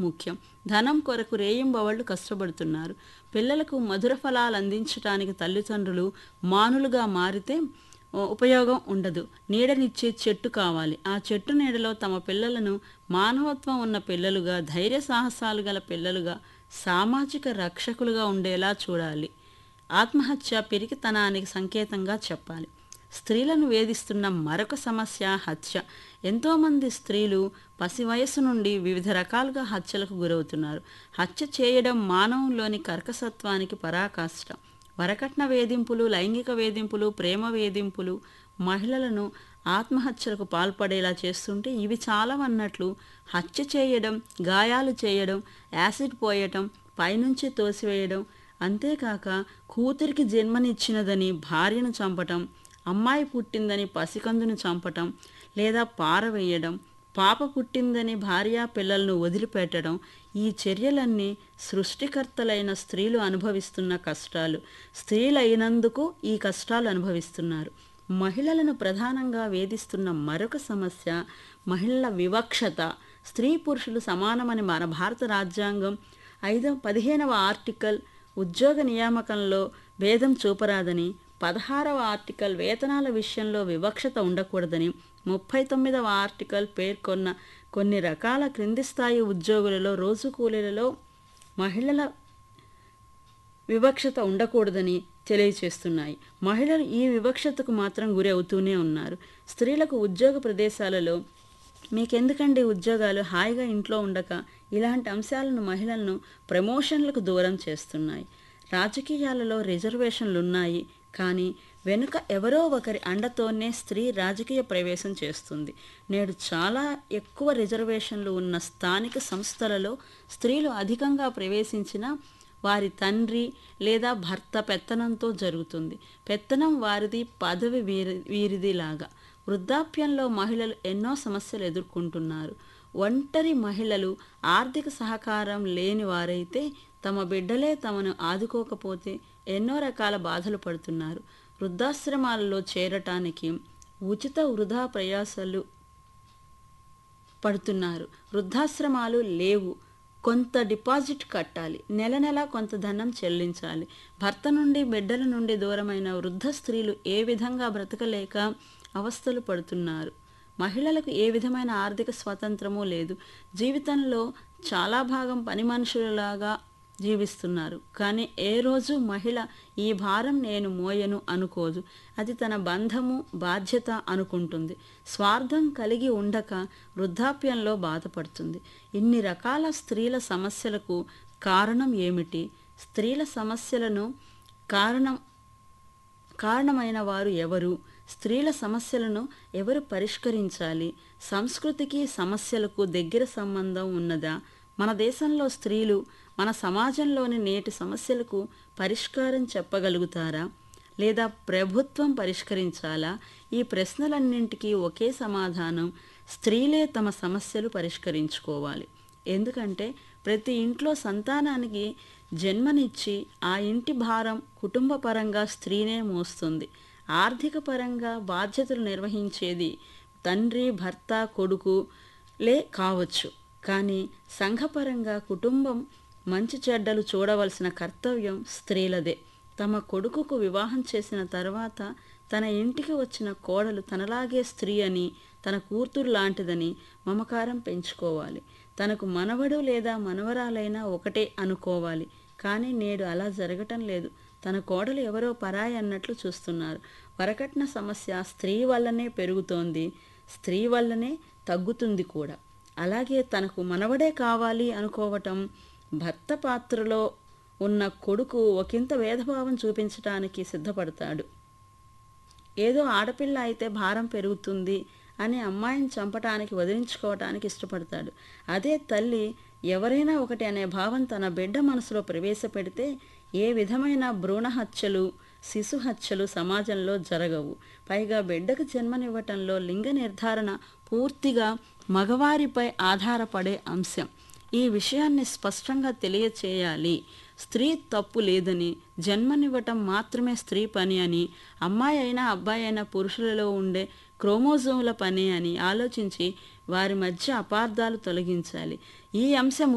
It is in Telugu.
ముఖ్యం ధనం కొరకు రేయింబవళ్ళు కష్టపడుతున్నారు పిల్లలకు మధుర ఫలాలు అందించడానికి తల్లిదండ్రులు మానులుగా మారితే ఉ- ఉపయోగం ఉండదు నీడనిచ్చే చెట్టు కావాలి ఆ చెట్టు నీడలో తమ పిల్లలను మానవత్వం ఉన్న పిల్లలుగా ధైర్య సాహసాలు గల పిల్లలుగా సామాజిక రక్షకులుగా ఉండేలా చూడాలి ఆత్మహత్య పిరికితనానికి సంకేతంగా చెప్పాలి స్త్రీలను వేధిస్తున్న మరొక సమస్య హత్య ఎంతోమంది స్త్రీలు పసి వయస్సు నుండి వివిధ రకాలుగా హత్యలకు గురవుతున్నారు హత్య చేయడం మానవంలోని కర్కసత్వానికి పరాకాష్ట వరకట్న వేధింపులు లైంగిక వేధింపులు ప్రేమ వేధింపులు మహిళలను ఆత్మహత్యలకు పాల్పడేలా చేస్తుంటే ఇవి చాలవన్నట్లు హత్య చేయడం గాయాలు చేయడం యాసిడ్ పోయటం పైనుంచి తోసివేయడం అంతేకాక కూతురికి జన్మనిచ్చినదని భార్యను చంపటం అమ్మాయి పుట్టిందని పసికందును చంపటం లేదా పారవేయడం పాప పుట్టిందని భార్య పిల్లలను వదిలిపెట్టడం ఈ చర్యలన్నీ సృష్టికర్తలైన స్త్రీలు అనుభవిస్తున్న కష్టాలు స్త్రీలైనందుకు ఈ కష్టాలు అనుభవిస్తున్నారు మహిళలను ప్రధానంగా వేధిస్తున్న మరొక సమస్య మహిళల వివక్షత స్త్రీ పురుషులు సమానమని మన భారత రాజ్యాంగం ఐదవ పదిహేనవ ఆర్టికల్ ఉద్యోగ నియామకంలో భేదం చూపరాదని పదహారవ ఆర్టికల్ వేతనాల విషయంలో వివక్షత ఉండకూడదని ముప్పై తొమ్మిదవ ఆర్టికల్ పేర్కొన్న కొన్ని రకాల క్రింది స్థాయి ఉద్యోగులలో రోజు కూలీలలో మహిళల వివక్షత ఉండకూడదని తెలియచేస్తున్నాయి మహిళలు ఈ వివక్షతకు మాత్రం గురి అవుతూనే ఉన్నారు స్త్రీలకు ఉద్యోగ ప్రదేశాలలో మీకెందుకండి ఉద్యోగాలు హాయిగా ఇంట్లో ఉండక ఇలాంటి అంశాలను మహిళలను ప్రమోషన్లకు దూరం చేస్తున్నాయి రాజకీయాలలో రిజర్వేషన్లు ఉన్నాయి కానీ వెనుక ఎవరో ఒకరి అండతోనే స్త్రీ రాజకీయ ప్రవేశం చేస్తుంది నేడు చాలా ఎక్కువ రిజర్వేషన్లు ఉన్న స్థానిక సంస్థలలో స్త్రీలు అధికంగా ప్రవేశించిన వారి తండ్రి లేదా భర్త పెత్తనంతో జరుగుతుంది పెత్తనం వారిది పదవి వీరి వీరిది లాగా వృద్ధాప్యంలో మహిళలు ఎన్నో సమస్యలు ఎదుర్కొంటున్నారు ఒంటరి మహిళలు ఆర్థిక సహకారం లేని వారైతే తమ బిడ్డలే తమను ఆదుకోకపోతే ఎన్నో రకాల బాధలు పడుతున్నారు వృద్ధాశ్రమాలలో చేరటానికి ఉచిత వృధా ప్రయాసాలు పడుతున్నారు వృద్ధాశ్రమాలు లేవు కొంత డిపాజిట్ కట్టాలి నెల నెల కొంత ధనం చెల్లించాలి భర్త నుండి బిడ్డల నుండి దూరమైన వృద్ధ స్త్రీలు ఏ విధంగా బ్రతకలేక అవస్థలు పడుతున్నారు మహిళలకు ఏ విధమైన ఆర్థిక స్వాతంత్రము లేదు జీవితంలో చాలా భాగం పని మనుషులలాగా జీవిస్తున్నారు కానీ ఏ రోజు మహిళ ఈ భారం నేను మోయను అనుకోదు అది తన బంధము బాధ్యత అనుకుంటుంది స్వార్థం కలిగి ఉండక వృద్ధాప్యంలో బాధపడుతుంది ఇన్ని రకాల స్త్రీల సమస్యలకు కారణం ఏమిటి స్త్రీల సమస్యలను కారణం కారణమైన వారు ఎవరు స్త్రీల సమస్యలను ఎవరు పరిష్కరించాలి సంస్కృతికి సమస్యలకు దగ్గర సంబంధం ఉన్నదా మన దేశంలో స్త్రీలు మన సమాజంలోని నేటి సమస్యలకు పరిష్కారం చెప్పగలుగుతారా లేదా ప్రభుత్వం పరిష్కరించాలా ఈ ప్రశ్నలన్నింటికీ ఒకే సమాధానం స్త్రీలే తమ సమస్యలు పరిష్కరించుకోవాలి ఎందుకంటే ప్రతి ఇంట్లో సంతానానికి జన్మనిచ్చి ఆ ఇంటి భారం కుటుంబ పరంగా స్త్రీనే మోస్తుంది ఆర్థిక పరంగా బాధ్యతలు నిర్వహించేది తండ్రి భర్త కొడుకు లే కావచ్చు కానీ సంఘపరంగా కుటుంబం మంచి చెడ్డలు చూడవలసిన కర్తవ్యం స్త్రీలదే తమ కొడుకుకు వివాహం చేసిన తర్వాత తన ఇంటికి వచ్చిన కోడలు తనలాగే స్త్రీ అని తన కూతురు లాంటిదని మమకారం పెంచుకోవాలి తనకు మనవడు లేదా మనవరాలైనా ఒకటే అనుకోవాలి కానీ నేడు అలా జరగటం లేదు తన కోడలు ఎవరో పరాయి అన్నట్లు చూస్తున్నారు వరకట్న సమస్య స్త్రీ వల్లనే పెరుగుతోంది స్త్రీ వల్లనే తగ్గుతుంది కూడా అలాగే తనకు మనవడే కావాలి అనుకోవటం భర్త పాత్రలో ఉన్న కొడుకు ఒకంత భేదభావం చూపించటానికి సిద్ధపడతాడు ఏదో ఆడపిల్ల అయితే భారం పెరుగుతుంది అని అమ్మాయిని చంపటానికి వదిలించుకోవటానికి ఇష్టపడతాడు అదే తల్లి ఎవరైనా ఒకటి అనే భావం తన బిడ్డ మనసులో ప్రవేశపెడితే ఏ విధమైన భ్రూణ హత్యలు శిశు హత్యలు సమాజంలో జరగవు పైగా బిడ్డకు జన్మనివ్వటంలో లింగ నిర్ధారణ పూర్తిగా మగవారిపై ఆధారపడే అంశం ఈ విషయాన్ని స్పష్టంగా తెలియచేయాలి స్త్రీ తప్పు లేదని జన్మనివ్వటం మాత్రమే స్త్రీ పని అని అమ్మాయి అయినా అబ్బాయి అయినా పురుషులలో ఉండే క్రోమోజోముల పని అని ఆలోచించి వారి మధ్య అపార్థాలు తొలగించాలి ఈ అంశం